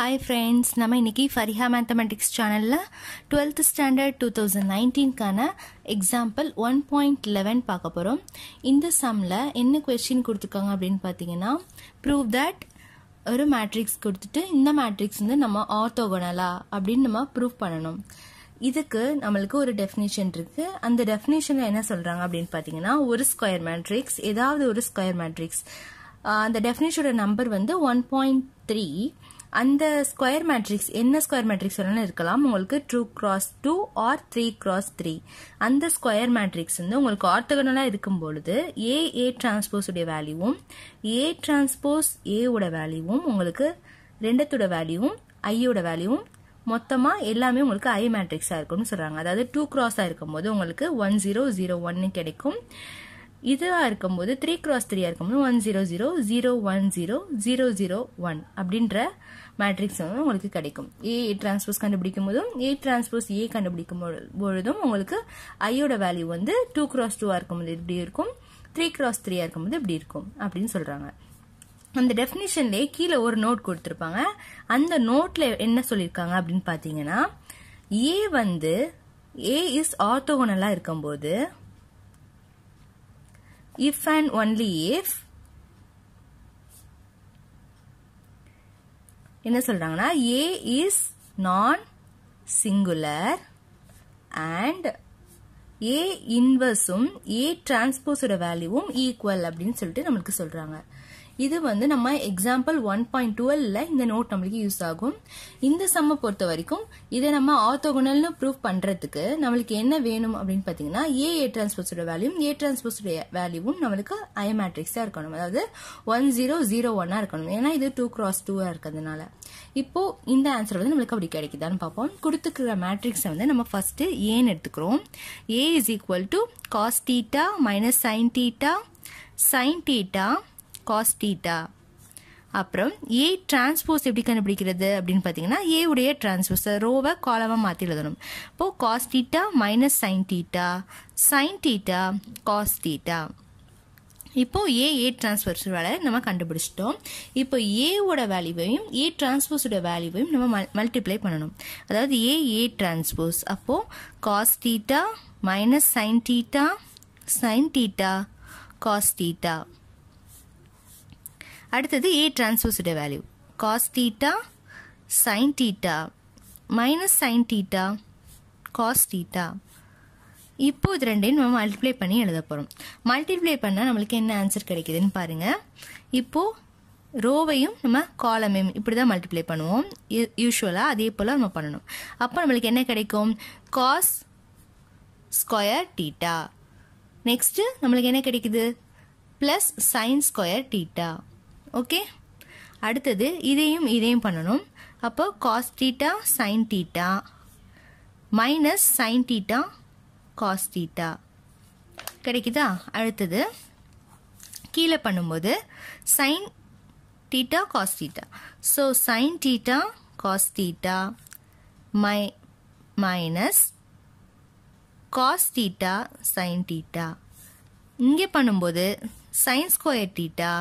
Hi friends நம்ம இன்னைக்கு Fariha mathematics சேனலில் டுவெல்த் ஸ்டாண்டர்ட் டூ தௌசண்ட் நைன்டீன்கான எக்ஸாம்பிள் ஒன் பாயிண்ட் லெவன் பார்க்க போகிறோம் இந்த சம்மில் என்ன கொஸ்டின் கொடுத்துருக்காங்க அப்படின்னு பார்த்தீங்கன்னா ப்ரூவ் தட் ஒரு மேட்ரிக்ஸ் கொடுத்துட்டு இந்த மேட்ரிக்ஸ் வந்து நம்ம ஆர்த்தோகனலா அப்படின்னு நம்ம ப்ரூவ் பண்ணணும் இதுக்கு நம்மளுக்கு ஒரு டெஃபினேஷன் இருக்கு அந்த டெஃபினேஷன்ல என்ன சொல்றாங்க அப்படின்னு பாத்தீங்கன்னா ஒரு ஸ்கொயர் மேட்ரிக்ஸ் ஏதாவது ஒரு ஸ்கொயர் மேட்ரிக்ஸ் அந்த டெஃபினேஷனோட நம்பர் வந்து ஒன் பாயிண்ட் த்ரீ அந்த ஸ்கொயர் மேட்ரிக்ஸ் என்ன ஸ்கொயர் மேட்ரிக்ஸ் வேணாலும் இருக்கலாம் உங்களுக்கு two cross two or three cross three அந்த ஸ்கொயர் மேட்ரிக்ஸ் வந்து உங்களுக்கு ஆர்த்தகனலாக இருக்கும் பொழுது ஏ ஏ டிரான்ஸ்போஸ் உடைய வேல்யூவும் ஏ டிரான்ஸ்போஸ் ஏ உட வேல்யூவும் உங்களுக்கு ரெண்டத்தோட வேல்யூவும் ஐயோட வேல்யூவும் மொத்தமாக எல்லாமே உங்களுக்கு ஐ மேட்ரிக்ஸாக இருக்கும்னு சொல்கிறாங்க அதாவது டூ கிராஸாக இருக்கும்போது உங்களுக்கு ஒன் ஜீரோ ஜீரோ ஒன்னு கிடைக்கும் இதுவாக இருக்கும்போது த்ரீ கிராஸ் த்ரீயாக இருக்கும்போது one zero zero zero one zero zero zero one அப்படின்ற மேட்ரிக்ஸ் வந்து உங்களுக்கு கிடைக்கும் ஏ ஏ டிரான்ஸ்போஸ் கண்டுபிடிக்கும் போதும் ஏ டிரான்ஸ்போஸ் ஏ கண்டுபிடிக்கும் பொழுதும் உங்களுக்கு ஐயோட வேல்யூ வந்து டூ கிராஸ் டூவாக இருக்கும்போது இப்படி இருக்கும் த்ரீ கிராஸ் த்ரீயாக இருக்கும்போது இப்படி இருக்கும் அப்படின்னு சொல்கிறாங்க அந்த டெஃபினிஷன்லேயே கீழே ஒரு நோட் கொடுத்துருப்பாங்க அந்த நோட்ல என்ன சொல்லியிருக்காங்க அப்படின்னு பார்த்தீங்கன்னா ஏ வந்து ஏ இஸ் ஆர்த்தோகனலாக இருக்கும்போது இஃப் அண்ட் ஒன்லி இஃப் என்ன சொல்றாங்கன்னா A is non singular and A இன்வர்ஸும் ஏ டிரான்ஸ்போஸோட வேல்யூவும் ஈக்குவல் அப்படின்னு சொல்லிட்டு நம்மளுக்கு சொல்றாங்க இது வந்து நம்ம எக்ஸாம்பிள் ஒன் பாயிண்ட் டுவெல்ல இந்த நோட் நம்மளுக்கு யூஸ் ஆகும் இந்த சம்மை பொறுத்த வரைக்கும் இதை நம்ம ஆர்த்தோகனல்னு ப்ரூவ் பண்றதுக்கு நம்மளுக்கு என்ன வேணும் அப்படின்னு பாத்தீங்கன்னா ஏ ஏ டிரான்ஸ்போஸோட வேல்யூவும் ஏ டிரான்ஸ்போஸோட வேல்யூவும் நம்மளுக்கு ஐ மேட்ரிக்ஸா இருக்கணும் அதாவது ஒன் ஜீரோ ஜீரோ ஒன்னா இருக்கணும் ஏன்னா இது டூ கிராஸ் டூவா இருக்கிறதுனால இப்போ இந்த ஆன்சர் வந்து நம்மளுக்கு அப்படி கிடைக்குதான்னு பார்ப்போம் கொடுத்துக்கிற மேட்ரிக்ஸை வந்து நம்ம ஃபர்ஸ்ட் ஏன்னு எடுத்துக்கிறோம் A is equal to cos theta minus sine theta sine theta cos theta அப்புறம் ஏ டிரான்ஸ்போஸ் எப்படி கண்டுபிடிக்கிறது அப்படின்னு பார்த்தீங்கன்னா ஏ உடைய டிரான்ஸ்போஸ் ரோவை காலமாக மாற்றி எழுதணும் இப்போ cos theta minus sine theta sine theta cos theta இப்போ ஏ ஏ டிரான்ஸ்போஸ் வேலை நம்ம கண்டுபிடிச்சிட்டோம் இப்போ ஏவோட வேல்யூவையும் ஏ டிரான்ஸ்போஸோட வேல்யூவையும் நம்ம மல்டிப்ளை பண்ணணும் அதாவது ஏ ஏ டிரான்ஸ்போஸ் அப்போ cos theta minus sine theta sine theta cos theta அடுத்தது ஏ டிரான்ஸ்போஸோட value cos theta sine theta minus sine theta cos theta இப்போ இது ரெண்டையும் நம்ம மல்டிப்ளை பண்ணி எழுத போகிறோம் மல்டிப்ளை பண்ணால் நம்மளுக்கு என்ன ஆன்சர் கிடைக்குதுன்னு பாருங்க இப்போ ரோவையும் நம்ம காலமையும் இப்படி தான் மல்டிப்ளை பண்ணுவோம் யூஸ்வலாக அதே போல் நம்ம பண்ணணும் அப்போ நம்மளுக்கு என்ன கிடைக்கும் காஸ் ஸ்கொயர் டீட்டா நெக்ஸ்ட்டு நம்மளுக்கு என்ன கிடைக்குது plus sine square theta okay அடுத்தது இதையும் இதையும் பண்ணணும் அப்போ cos theta sine theta minus sine theta cos theta கிடைக்குதா அடுத்தது கீழே பண்ணும்போது sine theta cos theta so sine theta cos theta my minus cos theta sine theta இங்கே பண்ணும்போது sine square theta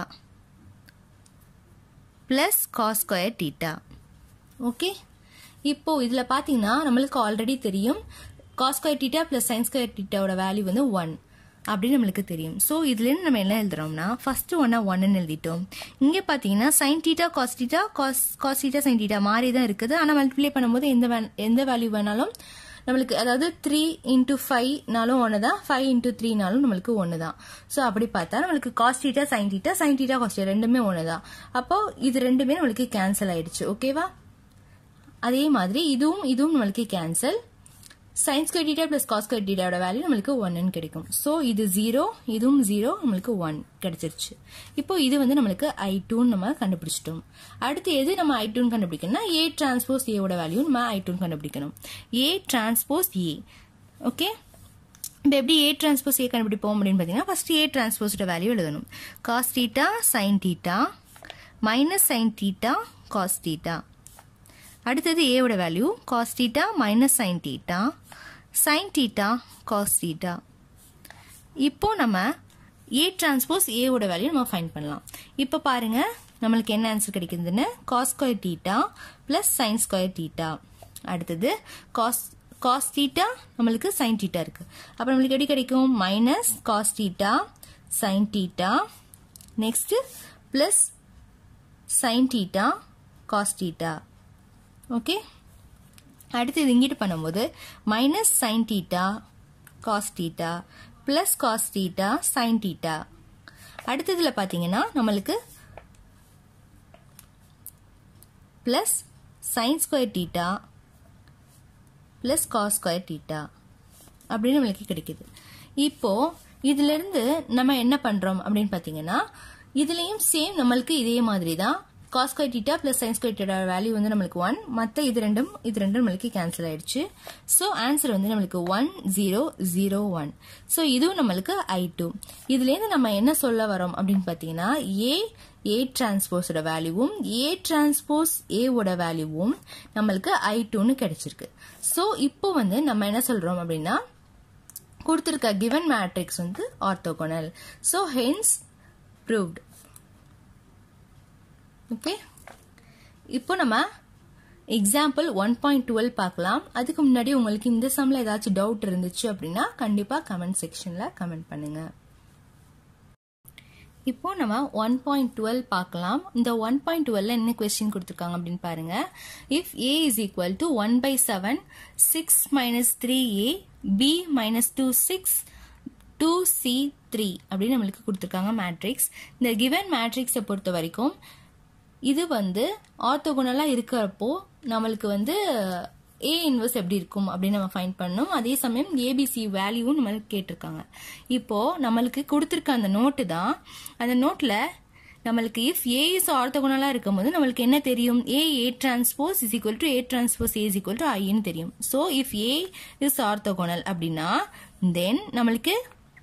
plus cos square theta okay இப்போ இதில் பார்த்தீங்கன்னா நம்மளுக்கு ஆல்ரெடி தெரியும் cos square theta plus sine square டீட்டாவோட வேல்யூ வந்து one அப்படின்னு நம்மளுக்கு தெரியும் ஸோ இதுலேருந்து நம்ம என்ன எழுதுறோம்னா ஃபர்ஸ்ட் ஒன்னா ஒன்னு எழுதிட்டோம் இங்கே பார்த்தீங்கன்னா sine theta cos theta cos cos theta sine theta மாறி தான் இருக்குது ஆனால் மல்டிப்ளை பண்ணும்போது எந்த எந்த வேல்யூ வேணாலும் நம்மளுக்கு அதாவது த்ரீ இன்டூ ஃபைவ்னாலும் ஒன்று தான் ஃபைவ் இன்டூ த்ரீனாலும் நம்மளுக்கு ஒன்று தான் ஸோ அப்படி பார்த்தா நம்மளுக்கு cos theta sine theta sine theta cos theta ரெண்டுமே ஒன்று தான் அப்போ இது ரெண்டுமே நம்மளுக்கு கேன்சல் ஆயிடுச்சு ஓகேவா அதே மாதிரி இதுவும் இதுவும் நம்மளுக்கு cancel sine square theta plus cos square டீட்டாவோட வேல்யூ நம்மளுக்கு ஒன்னு கிடைக்கும் ஸோ இது ஜீரோ இதுவும் ஜீரோ நம்மளுக்கு ஒன் கிடைச்சிருச்சு இப்போ இது வந்து நம்மளுக்கு ஐ டூன்னு நம்ம கண்டுபிடிச்சிட்டோம் அடுத்து எது நம்ம ஐ டூன்னு கண்டுபிடிக்கணும்னா ஏ டிரான்ஸ்போஸ் ஏவோட வேல்யூ நம்ம ஐ டூன்னு கண்டுபிடிக்கணும் ஏ டிரான்ஸ்போஸ் ஏ ஓகே இப்போ எப்படி ஏ டிரான்ஸ்போஸ் ஏ கண்டுபிடிப்போம் அப்படின்னு பார்த்தீங்கன்னா ஃபர்ஸ்ட் ஏ டிரான்ஸ்போஸோட வேல்யூ எழுதணும் cos theta sine theta minus sine theta cos theta அடுத்தது ஏவோட value cos theta minus sine theta sine theta cos theta இப்போ நம்ம ஏ டிரான்ஸ்போஸ் ஏவோட வேல்யூ நம்ம ஃபைன் பண்ணலாம் இப்போ பாருங்க நம்மளுக்கு என்ன ஆன்சர் கிடைக்குதுன்னு cos square theta plus sine square theta அடுத்தது காஸ் காஸ் தீட்டா நம்மளுக்கு சைன் தீட்டா இருக்கு அப்போ நம்மளுக்கு எப்படி கிடைக்கும் minus cos theta sine theta next plus sine theta cos theta okay அடுத்து இது இங்கிட்டு பண்ணும்போது minus sine theta cos theta plus cos theta sine theta அடுத்ததுல பார்த்தீங்கன்னா நம்மளுக்கு plus sine square theta plus cos square theta அப்படின்னு நம்மளுக்கு கிடைக்குது இப்போ இதுல இருந்து நம்ம என்ன பண்றோம் அப்படின்னு பாத்தீங்கன்னா இதுலயும் சேம் நம்மளுக்கு இதே மாதிரி தான் cos square theta plus sine square theta value வந்து நம்மளுக்கு ஒன் மற்ற இது ரெண்டும் இது ரெண்டும் நம்மளுக்கு கேன்சல் ஆயிடுச்சு ஸோ ஆன்சர் வந்து நம்மளுக்கு one zero zero one so இதுவும் நம்மளுக்கு ஐ டூ இதுலேருந்து நம்ம என்ன சொல்ல வரோம் அப்படின்னு பார்த்தீங்கன்னா ஏ ஏ டிரான்ஸ்போஸோட வேல்யூவும் ஏ டிரான்ஸ்போஸ் ஏவோட வேல்யூவும் நம்மளுக்கு ஐ டூன்னு கிடைச்சிருக்கு ஸோ இப்போ வந்து நம்ம என்ன சொல்றோம் அப்படின்னா கொடுத்துருக்க கிவன் மேட்ரிக்ஸ் வந்து orthogonal so hence proved okay இப்போ நம்ம எக்ஸாம்பிள் ஒன் பாயிண்ட் டுவெல் பார்க்கலாம் அதுக்கு முன்னாடி உங்களுக்கு இந்த சம்ல ஏதாச்சும் டவுட் இருந்துச்சு அப்படின்னா கண்டிப்பா கமெண்ட் செக்ஷன்ல கமெண்ட் பண்ணுங்க இப்போ நம்ம ஒன் பாயிண்ட் டுவெல் பார்க்கலாம் இந்த ஒன் பாயிண்ட் டுவெல்ல என்ன கொஸ்டின் கொடுத்துருக்காங்க அப்படின்னு பாருங்க if A is equal to one by seven six minus three A B minus two six two C three அப்படின்னு நம்மளுக்கு கொடுத்துருக்காங்க மேட்ரிக்ஸ் இந்த கிவன் மேட்ரிக்ஸை பொறுத்த வரைக்கும் இது வந்து ஆர்த்தோகோனலாக இருக்கிறப்போ நம்மளுக்கு வந்து ஏ இன்வெர்ஸ் எப்படி இருக்கும் அப்படின்னு நம்ம ஃபைண்ட் பண்ணணும் அதே சமயம் ஏபிசி வேல்யூவும் நம்மளுக்கு கேட்டிருக்காங்க இப்போ நம்மளுக்கு கொடுத்துருக்க அந்த நோட்டு தான் அந்த நோட்டில் நம்மளுக்கு இஃப் ஏ இஸ் ஆர்த்தோகோனலாக இருக்கும்போது நம்மளுக்கு என்ன தெரியும் A A transpose is equal to A transpose A is equal to ஐன்னு தெரியும் so if A is orthogonal அப்படின்னா தென் நம்மளுக்கு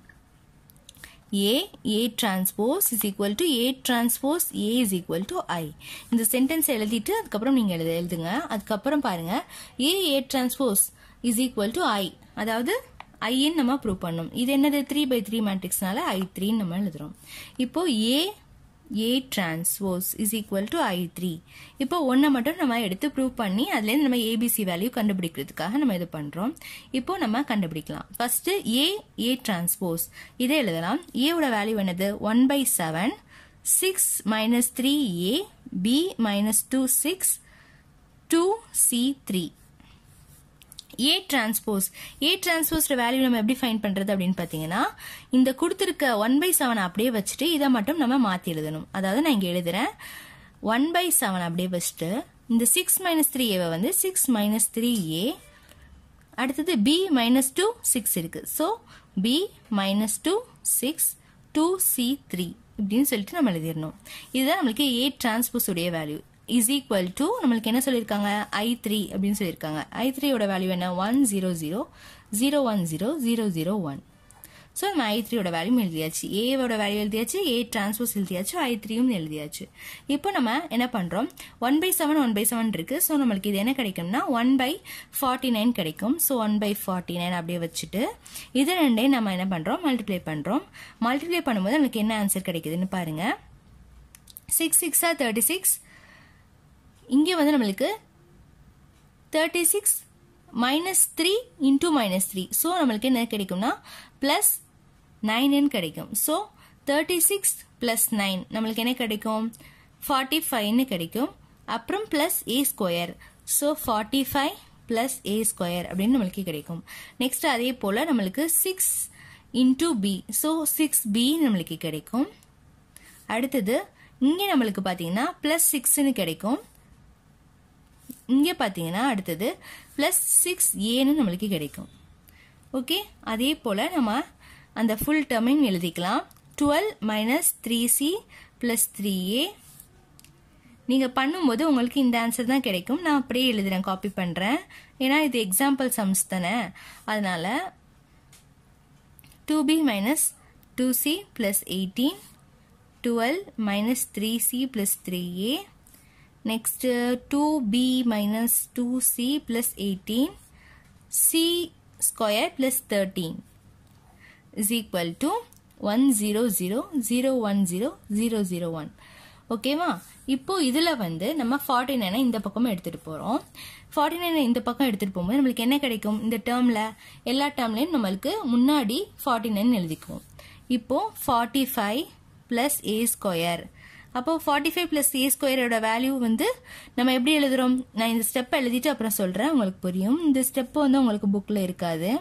A A transpose is equal to A transpose A is equal to I இந்த sentence எழுதிட்டு அதுக்கப்புறம் நீங்க எழுத எழுதுங்க அதுக்கப்புறம் பாருங்க A A transpose is equal to I அதாவது ஐன்னு நம்ம ப்ரூவ் பண்ணணும் இது என்னது த்ரீ பை த்ரீ மேட்ரிக்ஸ்னால ஐ த்ரீன்னு நம்ம எழுதுறோம் இப்போ A A transpose is equal to I three இப்போ ஒன்றை மட்டும் நம்ம எடுத்து ப்ரூவ் பண்ணி அதுலேருந்து நம்ம ஏபிசி வேல்யூ கண்டுபிடிக்கிறதுக்காக நம்ம இது பண்ணுறோம் இப்போ நம்ம கண்டுபிடிக்கலாம் ஃபர்ஸ்ட் ஏ ஏ டிரான்ஸ்போஸ் இதை எழுதலாம் ஏவோட வேல்யூ என்னது one by seven six minus three A B minus two six two C three A transpose A டிரான்ஸ்போஸ்ட வேல்யூ நம்ம எப்படி ஃபைண்ட் பண்றது அப்படின்னு பாத்தீங்கன்னா இந்த கொடுத்துருக்க ஒன் பை செவன் அப்படியே வச்சுட்டு இதை மட்டும் நம்ம மாத்தி எழுதணும் அதாவது நான் இங்க எழுதுறேன் ஒன் பை செவன் அப்படியே வச்சுட்டு இந்த சிக்ஸ் மைனஸ் த்ரீ ஏவை வந்து சிக்ஸ் மைனஸ் த்ரீ ஏ அடுத்தது பி மைனஸ் டூ சிக்ஸ் இருக்கு so B minus two six two C three இப்படின்னு சொல்லிட்டு நம்ம எழுதிடணும் இதுதான் நம்மளுக்கு ஏ டிரான்ஸ்போஸ் உடைய வேல்யூ இஸ் ஈக்குவல் டு நம்மளுக்கு என்ன சொல்லியிருக்காங்க ஐ த்ரீ அப்படின்னு சொல்லியிருக்காங்க ஐ த்ரீயோட வேல்யூ என்ன one zero zero zero one zero zero zero one so நம்ம ஐ த்ரீயோட வேல்யூ எழுதியாச்சு ஏவோட வேல்யூ எழுதியாச்சு ஏ டிரான்ஸ்போஸ் எழுதியாச்சு ஐ த்ரீயும் எழுதியாச்சு இப்போ நம்ம என்ன பண்ணுறோம் one by seven one by seven இருக்கு ஸோ நம்மளுக்கு இது என்ன கிடைக்கும்னா ஒன் பை ஃபார்ட்டி நைன் கிடைக்கும் so one by forty nine அப்படியே வச்சுட்டு இது ரெண்டையும் நம்ம என்ன பண்ணுறோம் மல்டிப்ளை பண்ணுறோம் மல்டிப்ளை பண்ணும்போது நமக்கு என்ன ஆன்சர் கிடைக்குதுன்னு பாருங்க சிக்ஸ் சிக்ஸா தேர்ட்டி சிக்ஸ் இங்கே வந்து நம்மளுக்கு thirty six minus three into minus three so நம்மளுக்கு என்ன கிடைக்கும்னா ப்ளஸ் நைன் கிடைக்கும் so thirty six plus nine நம்மளுக்கு என்ன கிடைக்கும் ஃபார்ட்டி ஃபைவ்னு கிடைக்கும் அப்புறம் plus A square so forty five plus A square அப்படின்னு நம்மளுக்கு கிடைக்கும் நெக்ஸ்ட் அதே போல் நம்மளுக்கு six into B so six B நம்மளுக்கு கிடைக்கும் அடுத்தது இங்கே நம்மளுக்கு பார்த்தீங்கன்னா ப்ளஸ் சிக்ஸ்னு கிடைக்கும் இங்கே பார்த்தீங்கன்னா அடுத்தது ப்ளஸ் சிக்ஸ் ஏன்னு நம்மளுக்கு கிடைக்கும் ஓகே அதே போல் நம்ம அந்த ஃபுல் டேர்மையும் எழுதிக்கலாம் twelve minus three C plus three A நீங்கள் பண்ணும்போது உங்களுக்கு இந்த ஆன்சர் தான் கிடைக்கும் நான் அப்படியே எழுதுறேன் காப்பி பண்ணுறேன் ஏன்னா இது எக்ஸாம்பிள் சம்ஸ் தானே அதனால two B minus two C plus eighteen twelve minus three C plus three A next uh, 2b minus 2c plus 18 c square plus 13 is equal to 100 010 001 ஓகேவா இப்போ இதுல வந்து நம்ம ஃபார்ட்டி நைனை இந்த பக்கமும் எடுத்துட்டு போறோம் ஃபார்ட்டி நைனை இந்த பக்கம் எடுத்துட்டு போகும்போது நம்மளுக்கு என்ன கிடைக்கும் இந்த டேர்ம்ல எல்லா டேர்ம்லயும் நம்மளுக்கு முன்னாடி ஃபார்ட்டி நைன் எழுதிக்குவோம் இப்போ forty five plus A square அப்போ ஃபார்ட்டி ஃபைவ் பிளஸ் ஏ ஸ்கொயரோட வேல்யூ வந்து நம்ம எப்படி எழுதுறோம் நான் இந்த ஸ்டெப் எழுதிட்டு அப்புறம் சொல்றேன் உங்களுக்கு புரியும் இந்த ஸ்டெப் வந்து உங்களுக்கு புக்ல இருக்காது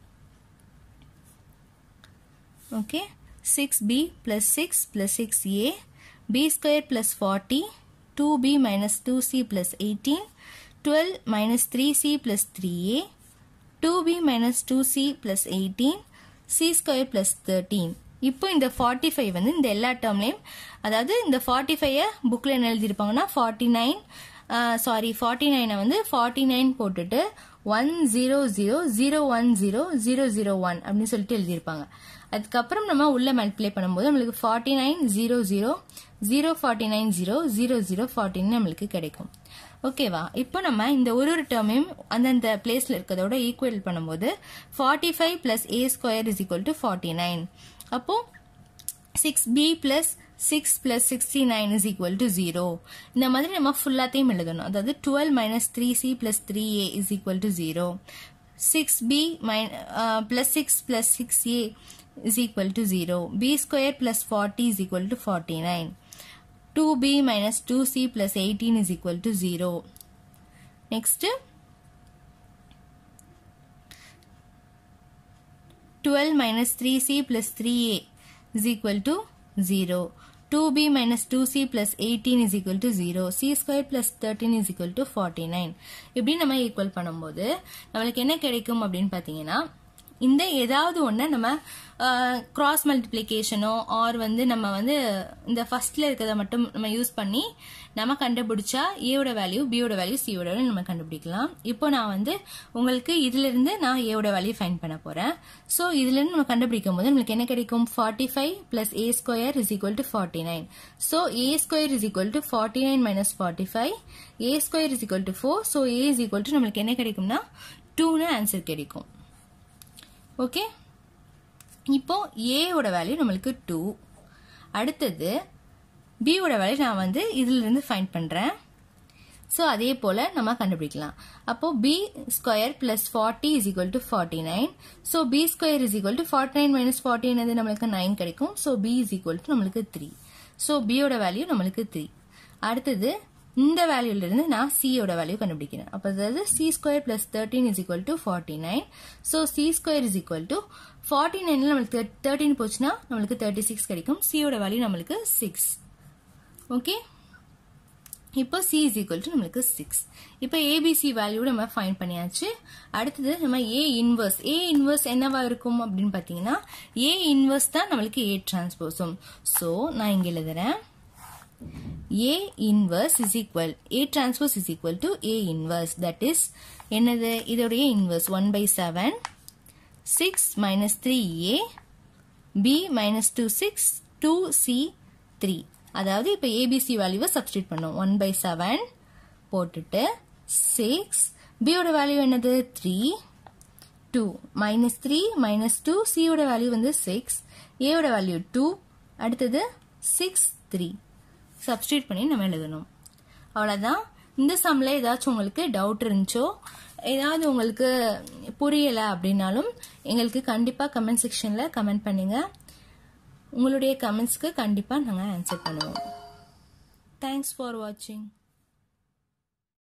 okay six B plus six plus six A B square plus forty two B minus two C plus eighteen twelve minus three C plus three A two B minus two C plus eighteen C square plus thirteen இப்போ இந்த forty five வந்து இந்த எல்லா டேர்ம்லையும் அதாவது இந்த forty five புக்கில் என்ன எழுதியிருப்பாங்கன்னா ஃபார்ட்டி நைன் சாரி ஃபார்ட்டி நைனை வந்து ஃபார்ட்டி நைன் போட்டுட்டு one zero zero zero one zero zero zero one அப்படின்னு சொல்லிட்டு எழுதியிருப்பாங்க அதுக்கப்புறம் நம்ம உள்ள மல்டிப்ளை பண்ணும்போது நம்மளுக்கு forty nine zero zero zero forty nine zero zero zero ஃபார்ட்டின்னு நம்மளுக்கு கிடைக்கும் ஓகேவா இப்போ நம்ம இந்த ஒரு ஒரு டேர்மையும் அந்தந்த பிளேஸ்ல இருக்கிறதோட ஈக்குவல் பண்ணும்போது forty five plus A square is equal to forty nine அப்போ six B plus six plus sixty nine is equal to zero இந்த மாதிரி நம்ம ஃபுல்லாத்தையும் எழுதணும் அதாவது twelve minus three C plus three A is equal to zero six B plus six plus six A is equal to 0. b square plus 40 is equal to 49. 2b minus 2c plus 18 is equal to 0. Next, 12 minus 3c plus 3a is equal to 0. 2b minus 2c plus 18 is equal to 0. c square plus 13 is equal to 49. இப்படி நம்ம equal பண்ணும்போது நம்மளுக்கு என்ன கிடைக்கும் அப்படின்னு பார்த்தீங்கன்னா இந்த ஏதாவது ஒன்று நம்ம கிராஸ் மல்டிப்ளிகேஷனோ ஆர் வந்து நம்ம வந்து இந்த ஃபர்ஸ்ட்ல இருக்கிறத மட்டும் நம்ம யூஸ் பண்ணி நம்ம கண்டுபிடிச்சா ஏவோட வேல்யூ பியோட வேல்யூ சியோட வேல்யூ நம்ம கண்டுபிடிக்கலாம் இப்போ நான் வந்து உங்களுக்கு இதுல இருந்து நான் ஏவோட வேல்யூ ஃபைன் பண்ண போறேன் ஸோ இதுல இருந்து நம்ம கண்டுபிடிக்கும் போது நம்மளுக்கு என்ன கிடைக்கும் forty five plus A square is equal to forty nine so A square is equal to forty nine minus forty five A square is equal to four so A is equal to நம்மளுக்கு என்ன கிடைக்கும்னா டூன்னு answer கிடைக்கும் okay இப்போ ஏவோட value நம்மளுக்கு two அடுத்தது பியோட வேல்யூ நான் வந்து இதுல இருந்து ஃபைண்ட் பண்றேன் ஸோ அதே போல நம்ம கண்டுபிடிக்கலாம் அப்போ B square plus forty is equal to forty nine so B square is equal to forty nine minus forty என்னது நம்மளுக்கு நைன் கிடைக்கும் so B is equal to நம்மளுக்கு த்ரீ ஸோ பியோட வேல்யூ நம்மளுக்கு த்ரீ அடுத்தது இந்த வேல்யூல இருந்து நான் சியோட வேல்யூ கண்டுபிடிக்கிறேன் அப்போ அதாவது C square plus thirteen is equal to forty nine so C square is equal to forty நைன்ல நம்மளுக்கு தேர்ட்டின் போச்சுன்னா நம்மளுக்கு தேர்ட்டி சிக்ஸ் கிடைக்கும் சியோட வேல்யூ நம்மளுக்கு சிக்ஸ் ஓகே இப்போ சி இஸ் ஈக்குவல் டு நம்மளுக்கு சிக்ஸ் இப்போ ஏபிசி வேல்யூ நம்ம ஃபைன் பண்ணியாச்சு அடுத்தது நம்ம ஏ இன்வர்ஸ் ஏ இன்வர்ஸ் என்னவா இருக்கும் அப்படின்னு பார்த்தீங்கன்னா ஏ இன்வர்ஸ் தான் நம்மளுக்கு ஏ டிரான்ஸ்போசம் ஸோ நான் இங்க எழுதுறேன் A inverse is equal A transpose is equal to A inverse that is என்னது இதோடைய inverse 1 by 7 6 minus 3A B minus 2 6 2C 3 அதாவது இப்ப ABC வேல்யூவை சப்ஸ்டியூட் பண்ணோம் 1 by 7 போட்டுட்டு 6 B ஓட வேல்யூ என்னது 3 2 minus 3 minus 2 C ஓட வேல்யூ வந்து 6 A ஓட வேல்யூ 2 அடுத்தது 6 3 சப்ஸ்டியூட் பண்ணி நம்ம எழுதணும் அவ்வளோதான் இந்த சம்மில் ஏதாச்சும் உங்களுக்கு டவுட் இருந்துச்சோ ஏதாவது உங்களுக்கு புரியலை அப்படின்னாலும் எங்களுக்கு கண்டிப்பாக கமெண்ட் செக்ஷனில் கமெண்ட் பண்ணுங்க உங்களுடைய கமெண்ட்ஸ்க்கு கண்டிப்பாக நாங்கள் ஆன்சர் பண்ணுவோம் தேங்க்ஸ் ஃபார் வாட்சிங்